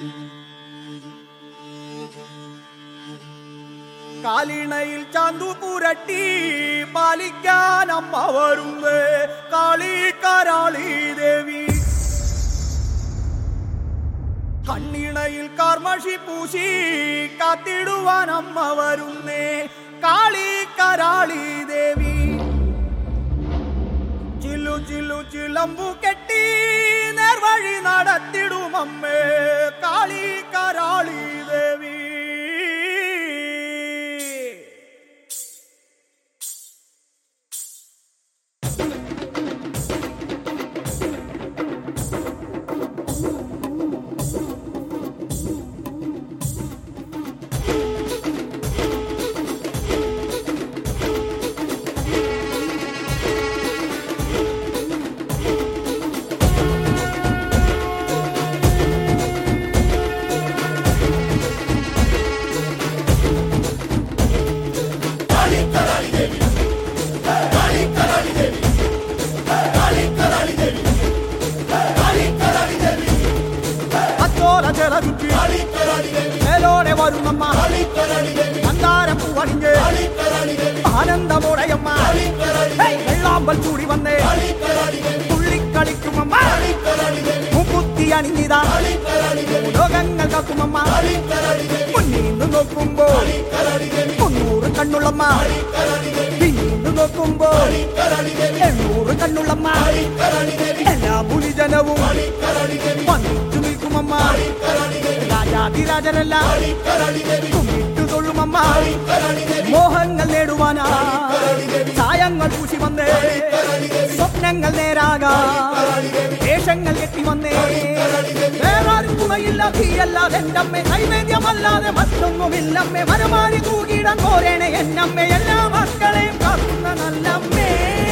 കാലിണയിൽ ചാന്തു പുരട്ടി പാലിക്കാൻ അമ്മ വരുന്നേ കാളി കരാളി ദേവി കണ്ണിണയിൽ കാർമഷി പൂശി കാത്തിടുവാൻ അമ്മ വരുന്നേ കാളി കരാളി ദേവി ചില്ലു ചില്ലു ചിലമ്പു കെട്ടി നേർവഴി നടത്തിടും അമ്മേ കാളി കരാളി ദേവി അച്ചോല ചെലകുറ്റി മേലോടെ വരുന്നമ്മ മന്ദാരപ്പൂ അണിഞ്ഞ് ആനന്ദമോടെയമ്മ വെള്ളാമ്പൽ കൂടി വന്നേ തുള്ളിക്കളിക്കുമമ്മ മുക്കുത്തി അണിഞ്ഞിതാ ലോകങ്ങൾ കാക്കുമമ്മ മുന്നീന്ന് നോക്കുമ്പോ മുന്നൂറ് കണ്ണുള്ളമ്മ പിന്നീന്ന് നോക്കുമ്പോ എണ്ണൂറ് കണ്ണുള്ളമ്മ എല്ലാ പുലിജനവും വന്നിച്ചു നിൽക്കുമമ്മ രാജാതിരാജനല്ല കുമ്മിട്ടു തൊള്ളുമമ്മ മോഹങ്ങൾ നേടുവാനാ ചായങ്ങൾ പൂശി വന്നേ സ്വപ്നങ്ങൾ നേരാകാ വേഷങ്ങൾ കെട്ടി വന്നേ വേറാരും തുണയില്ല തീയല്ലാതെ എന്റമ്മേ നൈവേദ്യമല്ലാതെ മറ്റൊന്നുമില്ലമ്മേ മനമാരി തൂകിടാൻ പോരേണേ എന്നമ്മേ എല്ലാ മക്കളെയും കാക്കുന്ന നല്ലമ്മേ